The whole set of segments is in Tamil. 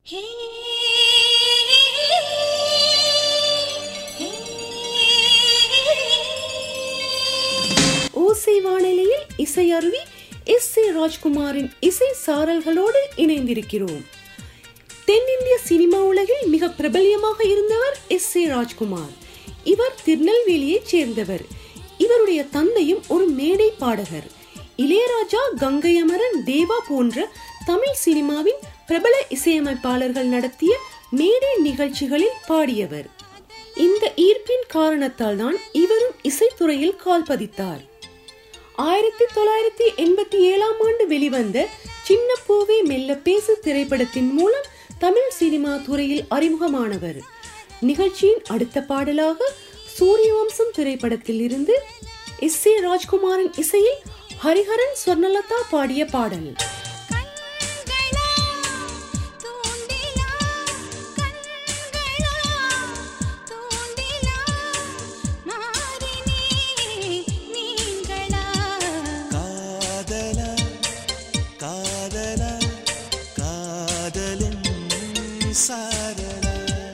ஓசை வானிலையில் இசை அருவி எஸ் ஏ ராஜ்குமாரின் இசை சாரல்களோடு இணைந்திருக்கிறோம் தென்னிந்திய சினிமா உலகில் மிக பிரபல்யமாக இருந்தவர் எஸ் ஏ ராஜ்குமார் இவர் திருநெல்வேலியைச் சேர்ந்தவர் இவருடைய தந்தையும் ஒரு மேடை பாடகர் இளையராஜா கங்கை அமரன் தேவா போன்ற தமிழ் சினிமாவின் பிரபல இசையமைப்பாளர்கள் நடத்திய மேடை நிகழ்ச்சிகளில் பாடியவர் இந்த ஈர்ப்பின் காரணத்தால் தான் இவரும் இசைத்துறையில் கால் பதித்தார் ஆயிரத்தி தொள்ளாயிரத்தி எண்பத்தி ஏழாம் ஆண்டு வெளிவந்த சின்ன பூவே மெல்ல பேசு திரைப்படத்தின் மூலம் தமிழ் சினிமா துறையில் அறிமுகமானவர் நிகழ்ச்சியின் அடுத்த பாடலாக சூரியவம்சம் திரைப்படத்தில் இருந்து எஸ் ஏ ராஜ்குமாரின் இசையில் ஹரிஹரன் ஸ்வர்ணலதா பாடிய பாடல் கண்களா தூண்டிலா கண்களா தூண்டிலா மாறினே நீங்களா காதலா காதலா காதலின் சாரலா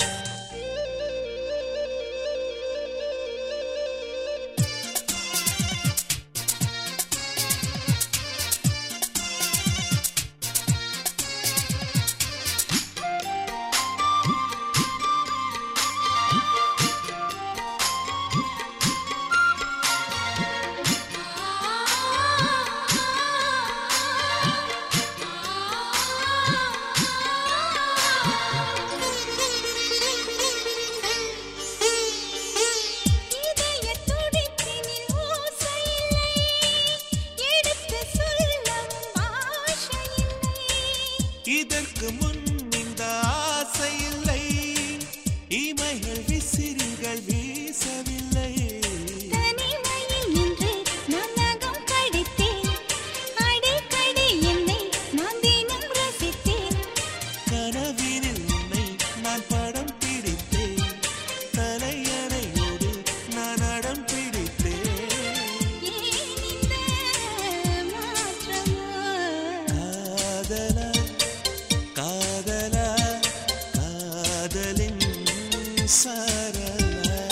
இதய துடிப்பினில் ஓசையில்லை எடுத்து சொல்லவும் பாஷையில்லை இதற்கு முன் இந்த ஆசை இல்லை இமைகள் விசிறிகள் வீசவில்லை தனிமையில் நின்று நான் நகம் கடித்தேன் அடிக்கடி என்னை நான் தினம் ரசித்தேன் கனவினில் உன்னை நான் படம் பிடித்தேன் தலையணையோடு நான் அடம் பிடித்தேன் ஏன் இந்த மாற்றமோ காதலா காதலா காதலின் சாரலா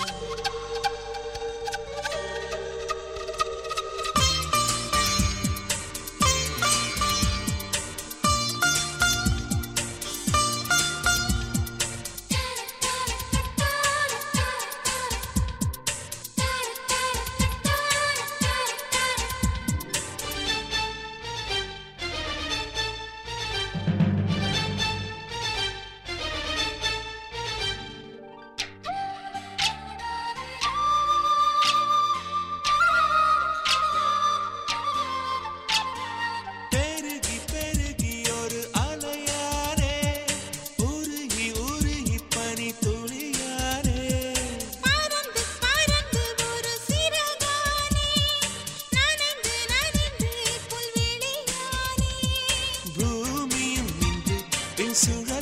பெருகி பெருகி ஒரு அலையானே உருகி உருகி பனி துளியானே பறந்து பறந்து ஒரு சிறகானே நனைந்து நனைந்து புல்வெளியானே பூமியும் நின்று பின் சுழ